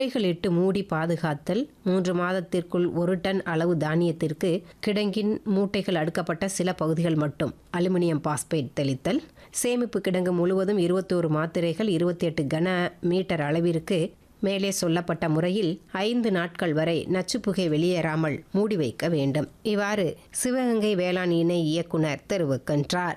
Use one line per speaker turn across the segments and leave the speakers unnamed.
இட்டு மூடி பாதுகாத்தல் மூன்று மாதத்திற்குள் ஒரு டன் அளவு தானியத்திற்கு கிடங்கின் மூட்டைகள் அடுக்கப்பட்ட சில பகுதிகள் மட்டும் அலுமினியம் பாஸ்பேட் தெளித்தல் சேமிப்பு கிடங்கு முழுவதும் இருபத்தோரு மாத்திரைகள் இருபத்தி எட்டு கன மீட்டர் அளவிற்கு மேலே சொல்லப்பட்ட முறையில் ஐந்து நாட்கள் வரை நச்சுப்புகை வெளியேறாமல் மூடி வைக்க வேண்டும் இவ்வாறு சிவகங்கை வேளாண் இணை இயக்குனர் தெரிவிக்கின்றார்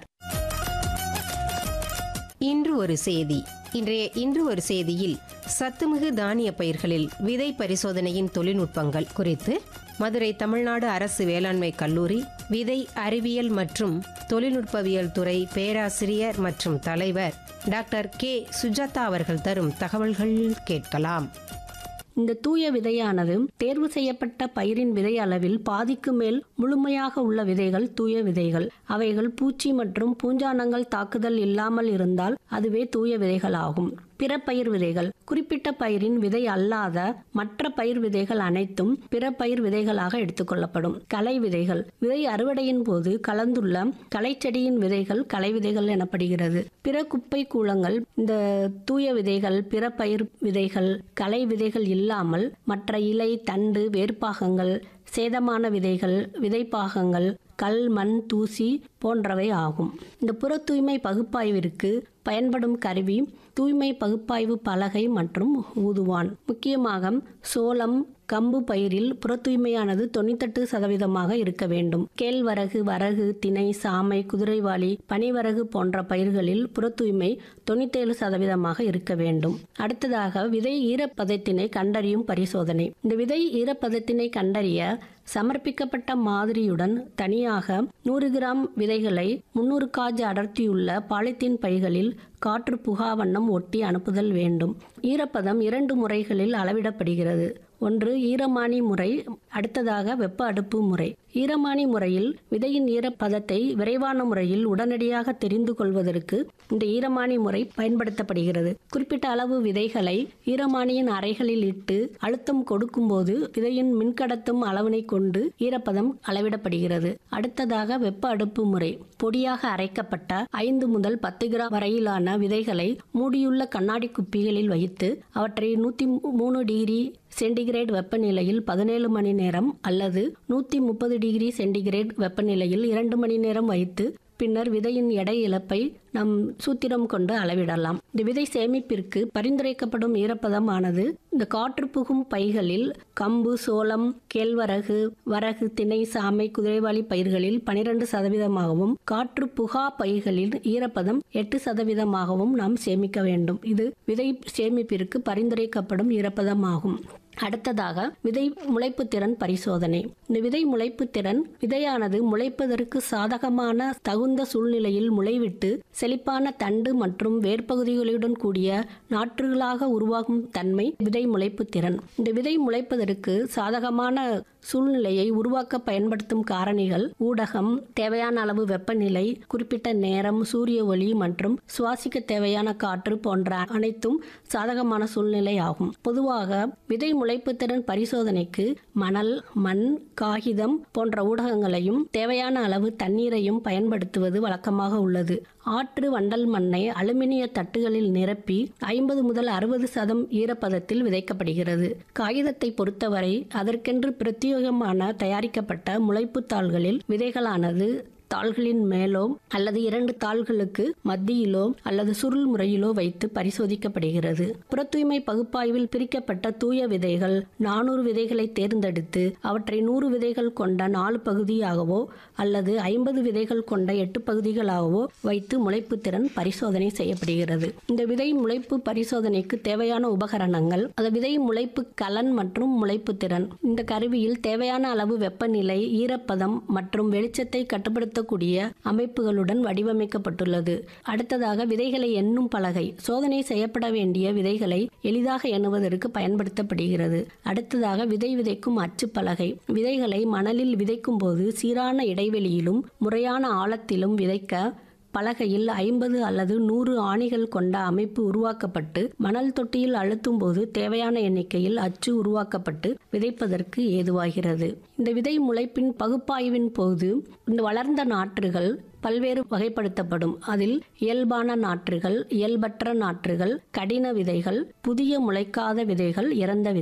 இன்று ஒரு செய்தி இன்றைய இன்று ஒரு செய்தியில் சத்துமிகு தானிய பயிர்களில் விதை பரிசோதனையின் தொழில்நுட்பங்கள் குறித்து மதுரை தமிழ்நாடு அரசு வேளாண்மை கல்லூரி விதை அறிவியல் மற்றும் தொழில்நுட்பவியல் துறை பேராசிரியர் மற்றும் தலைவர் டாக்டர் கே சுஜாதா அவர்கள் தரும் தகவல்கள் கேட்கலாம்
இந்த தூய விதையானது தேர்வு செய்யப்பட்ட பயிரின் விதை அளவில் பாதிக்கு மேல் முழுமையாக உள்ள விதைகள் தூய விதைகள் அவைகள் பூச்சி மற்றும் பூஞ்சானங்கள் தாக்குதல் இல்லாமல் இருந்தால் அதுவே தூய விதைகள் ஆகும் பிற பயிர் விதைகள் குறிப்பிட்ட பயிரின் விதை அல்லாத மற்ற பயிர் விதைகள் அனைத்தும் பிற பயிர் விதைகளாக எடுத்துக்கொள்ளப்படும் களை விதைகள் விதை அறுவடையின் போது கலந்துள்ள களைச்செடியின் விதைகள் களை விதைகள் எனப்படுகிறது பிற குப்பை கூலங்கள் இந்த தூய விதைகள் பிற பயிர் விதைகள் களை விதைகள் இல்லாமல் மற்ற இலை தண்டு வேர்ப்பாகங்கள் சேதமான விதைகள் விதைப்பாகங்கள் கல் மண் தூசி போன்றவை ஆகும் இந்த புற தூய்மை பகுப்பாய்விற்கு பயன்படும் கருவி தூய்மை பகுப்பாய்வு பலகை மற்றும் ஊதுவான் முக்கியமாக சோளம் கம்பு பயிரில் புற தூய்மையானது தொண்ணூத்தெட்டு சதவீதமாக இருக்க வேண்டும் கேழ்வரகு வரகு திணை சாமை குதிரைவாளி பனிவரகு போன்ற பயிர்களில் புற தூய்மை தொண்ணூத்தேழு சதவீதமாக இருக்க வேண்டும் அடுத்ததாக விதை ஈரப்பதத்தினை கண்டறியும் பரிசோதனை இந்த விதை ஈரப்பதத்தினை கண்டறிய சமர்ப்பிக்கப்பட்ட மாதிரியுடன் தனியாக நூறு கிராம் விதைகளை முன்னூறு காஜ் அடர்த்தியுள்ள பாலித்தீன் பைகளில் காற்று புகாவண்ணம் ஒட்டி அனுப்புதல் வேண்டும் ஈரப்பதம் இரண்டு முறைகளில் அளவிடப்படுகிறது ஒன்று ஈரமானி முறை அடுத்ததாக வெப்ப அடுப்பு முறை ஈரமானி முறையில் விதையின் ஈரப்பதத்தை விரைவான முறையில் உடனடியாக தெரிந்து கொள்வதற்கு இந்த ஈரமானி முறை பயன்படுத்தப்படுகிறது குறிப்பிட்ட அளவு விதைகளை ஈரமானியின் அறைகளில் இட்டு அழுத்தம் கொடுக்கும்போது விதையின் மின்கடத்தும் அளவினை கொண்டு ஈரப்பதம் அளவிடப்படுகிறது அடுத்ததாக வெப்ப அடுப்பு முறை பொடியாக அரைக்கப்பட்ட ஐந்து முதல் பத்து கிராம் வரையிலான விதைகளை மூடியுள்ள கண்ணாடி குப்பிகளில் வைத்து அவற்றை நூற்றி மூணு டிகிரி சென்டிகிரேட் வெப்பநிலையில் பதினேழு மணி நேரம் அல்லது நூற்றி முப்பது டிகிரி சென்டிகிரேட் வெப்பநிலையில் இரண்டு மணி நேரம் வைத்து பின்னர் விதையின் எடை இழப்பை நம் சூத்திரம் கொண்டு அளவிடலாம் இந்த விதை சேமிப்பிற்கு பரிந்துரைக்கப்படும் ஈரப்பதம் ஆனது இந்த காற்று புகும் பைகளில் கம்பு சோளம் கேழ்வரகு வரகு திணை சாமை குதிரைவாளி பயிர்களில் பனிரெண்டு சதவீதமாகவும் காற்று புகா பைகளில் ஈரப்பதம் எட்டு சதவீதமாகவும் நாம் சேமிக்க வேண்டும் இது விதை சேமிப்பிற்கு பரிந்துரைக்கப்படும் ஈரப்பதம் ஆகும் அடுத்ததாக விதை முளைப்பு திறன் பரிசோதனை இந்த விதை முளைப்பு திறன் விதையானது முளைப்பதற்கு சாதகமான தகுந்த சூழ்நிலையில் முளைவிட்டு செழிப்பான தண்டு மற்றும் வேர்ப்பகுதிகளுடன் கூடிய நாற்றுகளாக உருவாகும் தன்மை விதை முளைப்பு திறன் இந்த விதை முளைப்பதற்கு சாதகமான சூழ்நிலையை உருவாக்க பயன்படுத்தும் காரணிகள் ஊடகம் தேவையான அளவு வெப்பநிலை குறிப்பிட்ட நேரம் சூரிய ஒளி மற்றும் சுவாசிக்க தேவையான காற்று போன்ற அனைத்தும் சாதகமான சூழ்நிலை ஆகும் பொதுவாக விதை முளைப்பு திறன் பரிசோதனைக்கு மணல் மண் காகிதம் போன்ற ஊடகங்களையும் தேவையான அளவு தண்ணீரையும் பயன்படுத்துவது வழக்கமாக உள்ளது ஆற்று வண்டல் மண்ணை அலுமினிய தட்டுகளில் நிரப்பி ஐம்பது முதல் அறுபது சதம் ஈரப்பதத்தில் விதைக்கப்படுகிறது காகிதத்தை பொறுத்தவரை அதற்கென்று பிரத்யேகமான தயாரிக்கப்பட்ட முளைப்புத் தாள்களில் விதைகளானது தாள்களின் மேலோ அல்லது இரண்டு தாள்களுக்கு மத்தியிலோ அல்லது சுருள் முறையிலோ வைத்து பரிசோதிக்கப்படுகிறது புற தூய்மை பகுப்பாய்வில் பிரிக்கப்பட்ட தூய விதைகள் நானூறு விதைகளை தேர்ந்தெடுத்து அவற்றை நூறு விதைகள் கொண்ட நாலு பகுதியாகவோ அல்லது ஐம்பது விதைகள் கொண்ட எட்டு பகுதிகளாகவோ வைத்து முளைப்பு திறன் பரிசோதனை செய்யப்படுகிறது இந்த விதை முளைப்பு பரிசோதனைக்கு தேவையான உபகரணங்கள் அது விதை முளைப்பு கலன் மற்றும் முளைப்பு திறன் இந்த கருவியில் தேவையான அளவு வெப்பநிலை ஈரப்பதம் மற்றும் வெளிச்சத்தை கட்டுப்படுத்த கூடிய அமைப்புகளுடன் வடிவமைக்கப்பட்டுள்ளது அடுத்ததாக விதைகளை எண்ணும் பலகை சோதனை செய்யப்பட வேண்டிய விதைகளை எளிதாக எண்ணுவதற்கு பயன்படுத்தப்படுகிறது அடுத்ததாக விதை விதைக்கும் அச்சு பலகை விதைகளை மணலில் விதைக்கும் போது சீரான இடைவெளியிலும் முறையான ஆழத்திலும் விதைக்க பலகையில் ஐம்பது அல்லது நூறு ஆணிகள் கொண்ட அமைப்பு உருவாக்கப்பட்டு மணல் தொட்டியில் அழுத்தும் போது தேவையான எண்ணிக்கையில் அச்சு உருவாக்கப்பட்டு விதைப்பதற்கு ஏதுவாகிறது இந்த விதை முளைப்பின் பகுப்பாய்வின் போது இந்த வளர்ந்த நாற்றுகள் பல்வேறு வகைப்படுத்தப்படும் அதில் இயல்பான நாற்றுகள் இயல்பற்ற நாற்றுகள் கடின விதைகள் புதிய முளைக்காத விதைகள் இறந்த விதை